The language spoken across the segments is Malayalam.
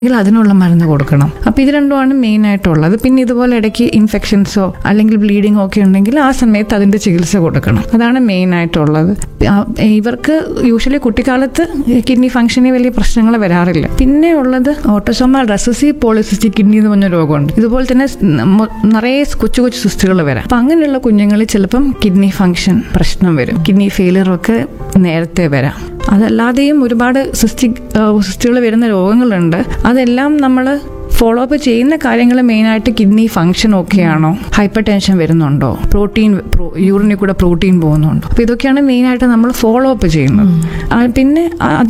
എങ്കിൽ അതിനുള്ള മരുന്ന് കൊടുക്കണം അപ്പോൾ ഇത് രണ്ടുമാണ് മെയിൻ ആയിട്ടുള്ളത് പിന്നെ ഇതുപോലെ ഇടയ്ക്ക് ഇൻഫെക്ഷൻസോ അല്ലെങ്കിൽ ബ്ലീഡിങ്ങോ ഒക്കെ ഉണ്ടെങ്കിൽ ആ സമയത്ത് അതിന്റെ ചികിത്സ കൊടുക്കണം അതാണ് മെയിൻ ആയിട്ടുള്ളത് ആ, ഇവർക്ക് യൂഷ്വലി കുട്ടിക്കാലത്ത് കിഡ്നി ഫംഗ്ഷന് വലിയ പ്രശ്നങ്ങൾ വരാറില്ല പിന്നെ ഉള്ളത് ഓട്ടോസോമൽ റെസസീവ് പോളിസിസ്റ്റിക് കിഡ്നി എന്ന് പറഞ്ഞ രോഗമുണ്ട് ഇതുപോലെ തന്നെ സ് മൊ- നിറയെ കൊച്ചു കൊച്ചു സിസ്റ്റുകൾ വരാം അപ്പം അങ്ങനെയുള്ള കുഞ്ഞുങ്ങളിൽ ചിലപ്പം കിഡ്നി ഫംഗ്ഷൻ പ്രശ്നം വരും കിഡ്നി ഫെയിലിയർ ഒക്കെ നേരത്തെ വരാം അതല്ലാതെയും ഒരുപാട് സിസ്റ്റിക് സിസ്റ്റുകൾ വരുന്ന രോഗങ്ങളുണ്ട് അതെല്ലാം നമ്മൾ ഫോളോ അപ്പ് ചെയ്യുന്ന കാര്യങ്ങൾ മെയിനായിട്ട് കിഡ്നി ഫംഗ്ഷൻ ഓക്കെയാണോ ഹൈപ്പർ ടെൻഷൻ വരുന്നുണ്ടോ പ്രോട്ടീൻ യൂറിനിൽ കൂടെ പ്രോട്ടീൻ പോകുന്നുണ്ടോ അപ്പോൾ ഇതൊക്കെയാണ് മെയിനായിട്ട് നമ്മൾ ഫോളോ അപ്പ് ചെയ്യുന്നത് ആ, പിന്നെ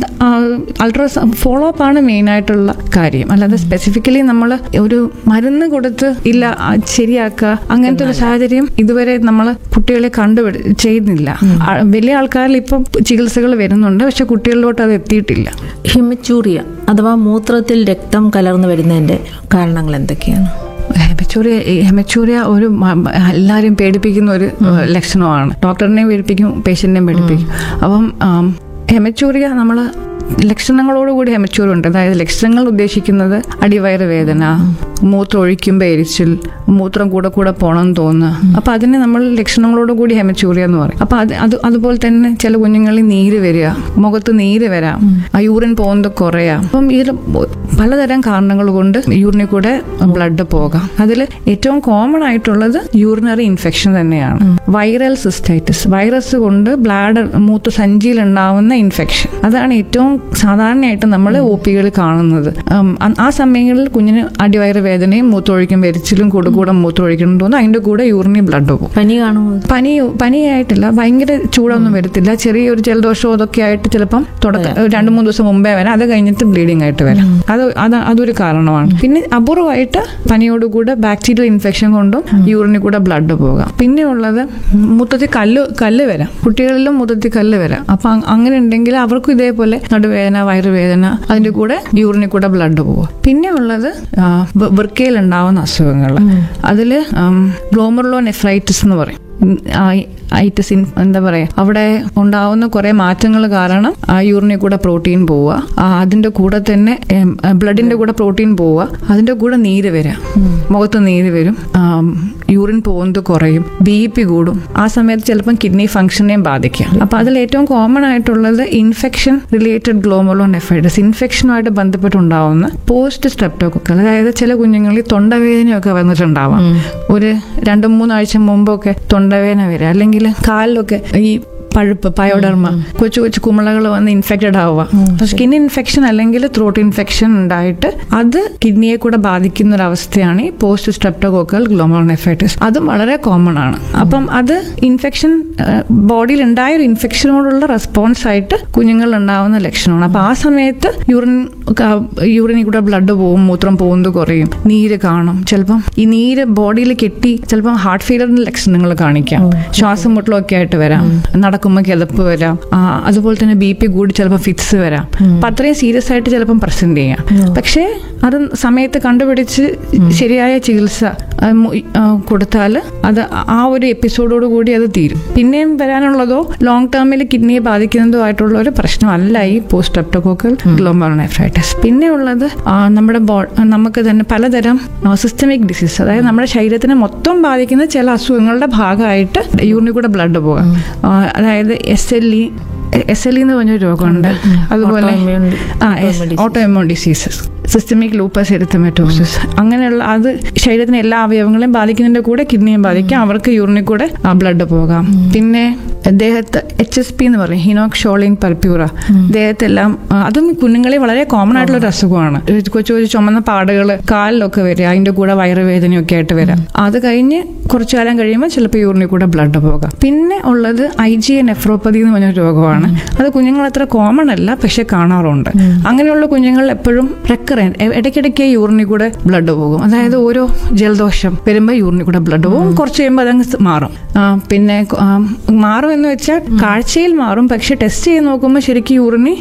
അൾട്രാ ഫോളോ അപ്പ് ആണ് മെയിനായിട്ടുള്ള കാര്യം അല്ലാതെ സ്പെസിഫിക്കലി നമ്മൾ ഒരു മരുന്ന് കൊടുത്ത് ഇല്ല ആ, ശരിയാക്കുക അങ്ങനത്തെ ഒരു സാഹചര്യം ഇതുവരെ നമ്മൾ കുട്ടികളെ കണ്ടുപിടി ചെയ്യുന്നില്ല ആ, വലിയ ആൾക്കാരിൽ ഇപ്പം ചികിത്സകൾ വരുന്നുണ്ട് പക്ഷെ കുട്ടികളിലോട്ട് അത് എത്തിയിട്ടില്ല ഹിമച്ചൂറിയ അഥവാ മൂത്രത്തിൽ രക്തം കലർന്നു വരുന്നതിന്റെ കാരണങ്ങൾ എന്തൊക്കെയാണ് ഹെമച്ചൂറിയ ഹെമച്ചൂറിയ ഒരു മ- മ- എല്ലാവരെയും പേടിപ്പിക്കുന്ന ഒരു ഏഹ്, ലക്ഷണമാണ് ഡോക്ടറിനെയും പേടിപ്പിക്കും പേഷ്യന്റിനെയും പേടിപ്പിക്കും അപ്പം ആം, ഹെമച്ചൂറിയ നമ്മൾ ലക്ഷണങ്ങളോടുകൂടി ഹെമച്ചൂറിയ ഉണ്ട് അതായത് ലക്ഷണങ്ങൾ ഉദ്ദേശിക്കുന്നത് അടിവയറ് വേദന മൂത്രം ഒഴിക്കുമ്പോൾ എരിച്ചിൽ മൂത്രം കൂടെ കൂടെ പോകണം തോന്നുക അപ്പൊ അതിന് നമ്മൾ ലക്ഷണങ്ങളോട് കൂടി ഹെമച്ചൂറിയ എന്ന് പറയും അപ്പൊ അത് അത് അതുപോലെ തന്നെ ചില കുഞ്ഞുങ്ങളിൽ നീര് വരിക മുഖത്ത് നീര് വരാം ആ യൂറിൻ പോകുന്നത് കുറയാം അപ്പം ഇതിൽ പലതരം കാരണങ്ങൾ കൊണ്ട് യൂറിനിൽ കൂടെ ബ്ലഡ് പോകാം അതിൽ ഏറ്റവും കോമൺ ആയിട്ടുള്ളത് യൂറിനറി ഇൻഫെക്ഷൻ തന്നെയാണ് വൈറൽ സിസ്റ്റൈറ്റിസ് വൈറസ് കൊണ്ട് ബ്ലാഡർ മൂത്ര സഞ്ചിയിൽ ഉണ്ടാവുന്ന ഇൻഫെക്ഷൻ അതാണ് ഏറ്റവും സാധാരണയായിട്ട് നമ്മൾ ഒ പികളിൽ കാണുന്നത് ഉം, ആ- ആ സമയങ്ങളിൽ കുഞ്ഞിന് അടിവയറ് വേദനയും മൂത്രമൊഴിക്കും വരിച്ചിലും കൂടെ കൂടെ മൂത്രമൊഴിക്കണം തോന്നുന്നു അതിന്റെ കൂടെ യൂറിനി ബ്ലഡ് പോകും പനി കാണുമോ പനി പനിയായിട്ടില്ല ഭയങ്കര ചൂടൊന്നും വരത്തില്ല ചെറിയൊരു ജലദോഷമോ അതൊക്കെ ആയിട്ട് ചിലപ്പം തുടക്കം രണ്ട് മൂന്ന് ദിവസം മുമ്പേ വരാം അത് കഴിഞ്ഞിട്ട് ബ്ലീഡിംഗ് ആയിട്ട് വരാം അത് അത് അതൊരു കാരണമാണ് പിന്നെ അപൂർവമായിട്ട് പനിയോടുകൂടെ ബാക്ടീരിയൽ ഇൻഫെക്ഷൻ കൊണ്ടും യൂറിനിൽ കൂടെ ബ്ലഡ് പോകാം പിന്നെ ഉള്ളത് മൂത്രത്തിൽ കല്ല് കല്ല് വരാം കുട്ടികളിലും മൂത്രത്തിൽ കല്ല് വരാം അപ്പൊ അ- അങ്ങനെ ഉണ്ടെങ്കിൽ അവർക്കും ഇതേപോലെ നടുവേദന വയറുവേദന അതിന്റെ കൂടെ യൂറിനിൽ കൂടെ ബ്ലഡ് പോകും പിന്നെ ഉള്ളത് വൃക്കയിൽ ഉണ്ടാവുന്ന അസുഖങ്ങൾ അതിൽ ഗ്ലോമർലോ നെഫ്രൈറ്റിസ് എന്ന് പറയും ഉം, ആ, ഐറ്റിസ് ഇൻ എന്താ പറയാ അവിടെ ഉണ്ടാവുന്ന കുറെ മാറ്റങ്ങൾ കാരണം ആ യൂറിനിൽ കൂടെ പ്രോട്ടീൻ പോവുക ആ, അതിന്റെ കൂടെ തന്നെ ബ്ലഡിന്റെ കൂടെ പ്രോട്ടീൻ പോവുക അതിന്റെ കൂടെ നീര് വരാം മുഖത്ത് നീര് വരും ആം, യൂറിൻ പോകുന്നത് കുറയും ബി പി കൂടും ആ സമയത്ത് ചിലപ്പം കിഡ്നി ഫംഗ്ഷനെയും ബാധിക്കാം അപ്പൊ അതിൽ ഏറ്റവും കോമൺ ആയിട്ടുള്ളത് ഇൻഫെക്ഷൻ റിലേറ്റഡ് ഗ്ലോമോളോ നെഫൈഡസ് ഇൻഫെക്ഷനുമായിട്ട് ബന്ധപ്പെട്ടുണ്ടാവുന്ന പോസ്റ്റ് സ്ട്രെപ്റ്റോക്കൊക്കൽ അതായത് ചില കുഞ്ഞുങ്ങളിൽ തൊണ്ടവേദനയൊക്കെ വന്നിട്ടുണ്ടാവാം ഒരു രണ്ട് മൂന്നാഴ്ച മുമ്പൊക്കെ തൊണ്ടവേദന വരിക അല്ലെങ്കിൽ കാലിലൊക്കെ ഈ പഴുപ്പ് പയോഡർമ കൊച്ചു കൊച്ചു കുമിളകൾ വന്ന് ഇൻഫെക്റ്റഡ് ആവുക സ്കിൻ ഇൻഫെക്ഷൻ അല്ലെങ്കിൽ ത്രോട്ട് ഇൻഫെക്ഷൻ ഉണ്ടായിട്ട് അത് കിഡ്നിയെ കൂടെ ബാധിക്കുന്ന ഒരു അവസ്ഥയാണ് ഈ പോസ്റ്റ് സ്ട്രെപ്റ്റോകോക്കൽ ഗ്ലോമോണെഫൈറ്റിസ് അതും വളരെ കോമൺ ആണ് അപ്പം അത് ഇൻഫെക്ഷൻ ബോഡിയിൽ ഉണ്ടായ ഒരു ഇൻഫെക്ഷനോടുള്ള റെസ്പോൺസ് ആയിട്ട് കുഞ്ഞുങ്ങളിൽ ഉണ്ടാവുന്ന ലക്ഷണമാണ് അപ്പൊ ആ സമയത്ത് യൂറിൻ യൂറിനിൽ കൂടെ ബ്ലഡ് പോകും മൂത്രം പോകുന്നത് കുറയും നീര് കാണും ചിലപ്പം ഈ നീര് ബോഡിയിൽ കെട്ടി ചിലപ്പം ഹാർട്ട് ഫെയിലറിന്റെ ലക്ഷണങ്ങൾ കാണിക്കാം ശ്വാസം മുട്ടലൊക്കെ ആയിട്ട് വരാം നടക്കുമ്പോൾ കിതപ്പ് വരാം ആ, അതുപോലെ തന്നെ ബി പി കൂടി ചിലപ്പോൾ ഫിറ്റ്സ് വരാം അപ്പൊ അത്രയും സീരിയസ് ആയിട്ട് ചിലപ്പം പ്രസന്റ് ചെയ്യാം പക്ഷേ അത് സമയത്ത് കണ്ടുപിടിച്ച് ശരിയായ ചികിത്സ ആ, മു- ആ, കൊടുത്താൽ അത് ആ ഒരു എപ്പിസോഡോട് കൂടി അത് തീരും പിന്നെയും വരാനുള്ളതോ ലോങ് ടേമിൽ കിഡ്നിയെ ബാധിക്കുന്നതോ ആയിട്ടുള്ള ഒരു പ്രശ്നമല്ല ഈ പോസ്റ്റ് അപ്റ്റോകോക്കൽ ഗ്ലോമോണൈഫ്രൈറ്റിസ് പിന്നെ ഉള്ളത് ആ, നമ്മുടെ ബോ നമുക്ക് തന്നെ പലതരം സിസ്റ്റമിക് ഡിസീസ് അതായത് നമ്മുടെ ശരീരത്തിനെ മൊത്തം ബാധിക്കുന്ന ചില അസുഖങ്ങളുടെ ഭാഗമായിട്ട് യൂറിനിൽ കൂടെ ബ്ലഡ് പോകാം ആ, അതായത് S L E S L E എന്ന് പറഞ്ഞൊരു രോഗമുണ്ട് അതുപോലെ Autoimmune- uh autoimmune autoimmune diseases systemic lupus erythematosus അങ്ങനെയുള്ള അത് ശരീരത്തിന് എല്ലാ അവയവങ്ങളെയും ബാധിക്കുന്നതിന്റെ കൂടെ കിഡ്നിയും ബാധിക്കാം അവർക്ക് യൂറിനിൽ കൂടെ ബ്ലഡ് പോകാം പിന്നെ ദേഹത്ത് എച്ച് എസ് പി എന്ന് പറയും ഹിനോക് ഷോളിൻ പൽപ്യൂറ ദേഹത്തെല്ലാം ആ, അതും കുഞ്ഞുങ്ങളെ വളരെ കോമൺ ആയിട്ടുള്ള ഒരു അസുഖമാണ് ഒരു കൊച്ചു കൊച്ചു ചുമന്ന പാടുകൾ കാലിലൊക്കെ വരിക അതിന്റെ കൂടെ വയറുവേദനയൊക്കെ ആയിട്ട് വരാം അത് കഴിഞ്ഞ് കുറച്ചു കാലം കഴിയുമ്പോൾ ചിലപ്പോൾ യൂറിനിൽ കൂടെ ബ്ലഡ് പോകാം പിന്നെ ഉള്ളത് ഐ ജി നെഫ്രോപ്പതി എന്ന് പറഞ്ഞ രോഗമാണ് അത് കുഞ്ഞുങ്ങൾ അത്ര കോമൺ അല്ല പക്ഷെ കാണാറുണ്ട് അങ്ങനെയുള്ള കുഞ്ഞുങ്ങൾ എപ്പോഴും റെക്കറൻറ്റ് ഇടയ്ക്കിടയ്ക്ക് യൂറിനിൽ കൂടെ ബ്ലഡ് പോകും അതായത് ഓരോ ജലദോഷം വരുമ്പോൾ യൂറിനിൽ കൂടെ ബ്ലഡ് പോകും കുറച്ച് കഴിയുമ്പോൾ അതങ്ങ് സ് മാറും ആ, പിന്നെ ആ, മാറും എന്ന് വെച്ചാൽ കാഴ്ചയിൽ മാറും പക്ഷെ ടെസ്റ്റ് ചെയ്ത് നോക്കുമ്പോൾ ശരിക്കും യൂറിനി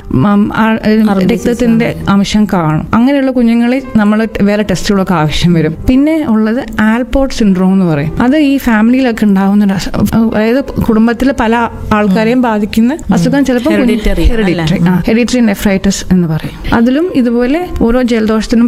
രക്തത്തിന്റെ അംശം കാണും അങ്ങനെയുള്ള കുഞ്ഞുങ്ങളിൽ നമ്മൾ വേറെ ടെസ്റ്റുകളൊക്കെ ആവശ്യം വരും പിന്നെ ഉള്ളത് ആൽപോർട്ട് സിൻഡ്രോം എന്ന് പറയും അത് ഈ ഫാമിലിയിലൊക്കെ ഉണ്ടാവുന്ന ഒരു അസു- അതായത് കുടുംബത്തിലെ പല ആൾക്കാരെയും ബാധിക്കുന്ന അസുഖം ചിലപ്പോൾ Hereditary, ഹെറിഡിറ്ററി ഹെറിഡിറ്ററി നെഫ്രൈറ്റിസ് എന്ന് പറയും അതിലും ഇതുപോലെ ഓരോ ജലദോഷത്തിനും